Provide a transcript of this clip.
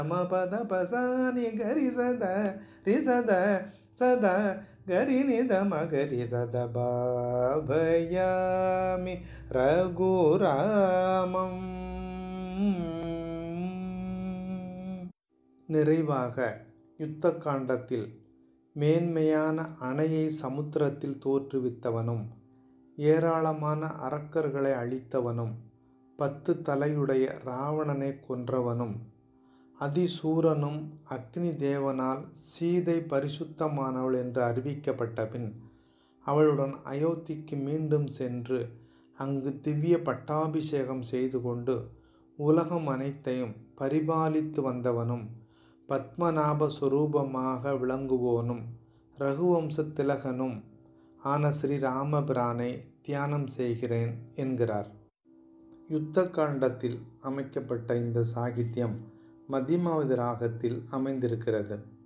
மபத பசானி கரி சத ரி சத சத கரி நித மகரி சத பாபயாமி ரகுராமம் நிறைவாக யுத்த காண்டத்தில் மேன்மையான அணையை சமுத்திரத்தில் தோற்றுவித்தவனும் ஏராளமான அரக்கர்களை அழித்தவனும் பத்து தலையுடைய ராவணனை கொன்றவனும் அதிசூரனும் அக்னி தேவனால் சீதை பரிசுத்தமானவள் என்று அறிவிக்கப்பட்ட பின் அவளுடன் அயோத்திக்கு மீண்டும் சென்று அங்கு திவ்ய பட்டாபிஷேகம் செய்து கொண்டு உலகம் அனைத்தையும் பரிபாலித்து வந்தவனும் பத்மநாப சுரூபமாக விளங்குவோனும் ரகுவம்ச திலகனும் ஆன ஸ்ரீ ராமபிரானை தியானம் செய்கிறேன் என்கிறார் யுத்த காண்டத்தில் அமைக்கப்பட்ட இந்த சாகித்யம் மத்தியமாவது ராகத்தில் அமைந்திருக்கிறது